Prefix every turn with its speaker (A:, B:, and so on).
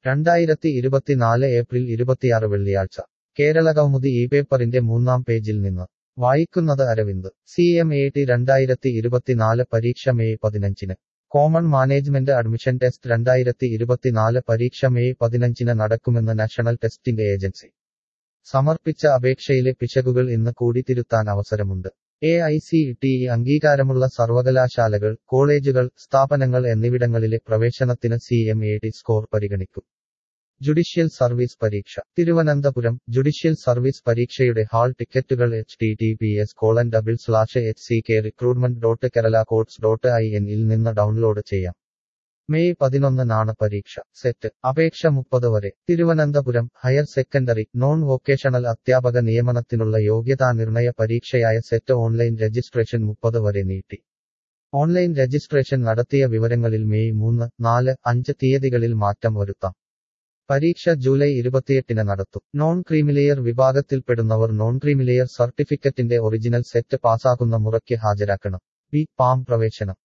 A: രണ്ടായിരത്തി ഇരുപത്തിനാല് ഏപ്രിൽ ഇരുപത്തിയാറ് വെള്ളിയാഴ്ച കേരള കൗമുദി ഈ പേപ്പറിന്റെ മൂന്നാം പേജിൽ നിന്ന് വായിക്കുന്നത് Aravind C M A T രണ്ടായിരത്തി ഇരുപത്തിനാല് പരീക്ഷ മെയ് പതിനഞ്ചിന് കോമൺ മാനേജ്മെന്റ് അഡ്മിഷൻ ടെസ്റ്റ് രണ്ടായിരത്തി ഇരുപത്തിനാല് പരീക്ഷ മെയ് പതിനഞ്ചിന് നടക്കുമെന്ന് നാഷണൽ ടെസ്റ്റിംഗ് ഏജൻസി സമർപ്പിച്ച അപേക്ഷയിലെ പിശകുകൾ ഇന്ന് കൂടി തിരുത്താൻ അവസരമുണ്ട് A I C T E അംഗീകാരമുള്ള സർവകലാശാലകൾ കോളേജുകൾ സ്ഥാപനങ്ങൾ എന്നിവിടങ്ങളിലെ പ്രവേശനത്തിന് സി എം എ ടി സ്കോർ പരിഗണിക്കും ജുഡീഷ്യൽ സർവീസ് പരീക്ഷ തിരുവനന്തപുരം ജുഡീഷ്യൽ സർവീസ് പരീക്ഷയുടെ ഹാൾ ടിക്കറ്റുകൾ H T T P S colon double slash H C K recruitment dot Kerala courts dot I N ഇൽ നിന്ന് ഡൗൺലോഡ് ചെയ്യാം മെയ് പതിനൊന്നിനാണ് പരീക്ഷ സെറ്റ് അപേക്ഷ മുപ്പത് വരെ Thiruvananthapuram higher secondary non vocational അധ്യാപക നിയമനത്തിനുള്ള യോഗ്യതാ നിർണയ പരീക്ഷയായ സെറ്റ് ഓൺലൈൻ രജിസ്ട്രേഷൻ മുപ്പത് വരെ നീട്ടി ഓൺലൈൻ രജിസ്ട്രേഷൻ നടത്തിയ വിവരങ്ങളിൽ മെയ് മൂന്ന് നാല് അഞ്ച് തീയതികളിൽ മാറ്റം വരുത്താം പരീക്ഷ ജൂലൈ ഇരുപത്തിയെട്ടിന് നടത്തും നോൺ ക്രീമിലെയർ വിഭാഗത്തിൽപ്പെടുന്നവർ നോൺ ക്രീമിലെയർ സർട്ടിഫിക്കറ്റിന്റെ ഒറിജിനൽ സെറ്റ് പാസാകുന്ന മുറയ്ക്ക് ഹാജരാക്കണം ബി പാം പ്രവേശനം